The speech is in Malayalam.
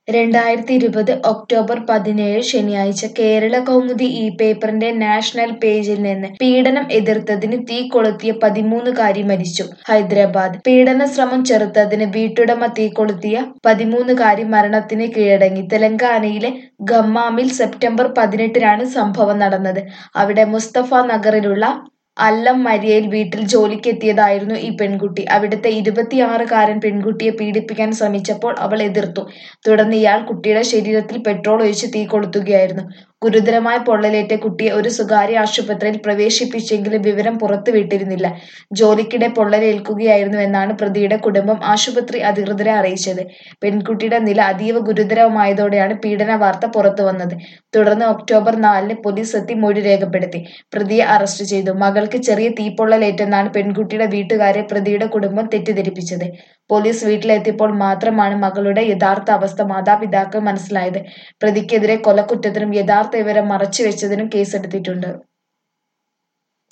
രണ്ടായിരത്തി ഇരുപത് ഒക്ടോബർ പതിനേഴ് ശനിയാഴ്ച കേരള കൗമുദി ഈ പേപ്പറിന്റെ നാഷണൽ പേജിൽ നിന്ന് പീഡനം എതിർത്തതിന് തീ കൊളുത്തിയ പതിമൂന്നുകാരി മരിച്ചു ഹൈദരാബാദ് പീഡന ശ്രമം ചെറുത്തതിന് വീട്ടുടമ തീ കൊളുത്തിയ പതിമൂന്നുകാരി മരണത്തിന് കീഴടങ്ങി തെലങ്കാനയിലെ ഖമ്മാമിൽ സെപ്റ്റംബർ പതിനെട്ടിനാണ് സംഭവം നടന്നത് അവിടെ മുസ്തഫ നഗറിലുള്ള അല്ലം മരിയയിൽ വീട്ടിൽ ജോലിക്കെത്തിയതായിരുന്നു ഈ പെൺകുട്ടി അവിടുത്തെ ഇരുപത്തിയാറുകാരൻ പെൺകുട്ടിയെ പീഡിപ്പിക്കാൻ ശ്രമിച്ചപ്പോൾ അവൾ എതിർത്തു തുടർന്ന് ഇയാൾ കുട്ടിയുടെ ശരീരത്തിൽ പെട്രോൾ ഒഴിച്ച് തീ കൊളുത്തുകയായിരുന്നു ഗുരുതരമായ പൊള്ളലേറ്റ കുട്ടിയെ ഒരു സ്വകാര്യ ആശുപത്രിയിൽ പ്രവേശിപ്പിച്ചെങ്കിലും വിവരം പുറത്തുവിട്ടിരുന്നില്ല ജോലിക്കിടെ പൊള്ളലേൽക്കുകയായിരുന്നുവെന്നാണ് പ്രതിയുടെ കുടുംബം ആശുപത്രി അധികൃതരെ അറിയിച്ചത് പെൺകുട്ടിയുടെ നില അതീവ ഗുരുതരമായതോടെയാണ് പീഡന വാർത്ത പുറത്തുവന്നത് തുടർന്ന് ഒക്ടോബർ നാലിന് പോലീസ് എത്തി മൊഴി രേഖപ്പെടുത്തി പ്രതിയെ അറസ്റ്റ് ചെയ്തു മകൾക്ക് ചെറിയ തീപ്പൊള്ളലേറ്റെന്നാണ് പെൺകുട്ടിയുടെ വീട്ടുകാരെ പ്രതിയുടെ കുടുംബം തെറ്റിദ്ധരിപ്പിച്ചത് പോലീസ് വീട്ടിലെത്തിയപ്പോൾ മാത്രമാണ് മകളുടെ യഥാർത്ഥ അവസ്ഥ മാതാപിതാക്കൾ മനസ്സിലായത് പ്രതിക്കെതിരെ കൊലക്കുറ്റത്തിനും യഥാർത്ഥ വിവരം മറച്ചുവെച്ചതിനും കേസെടുത്തിട്ടുണ്ട്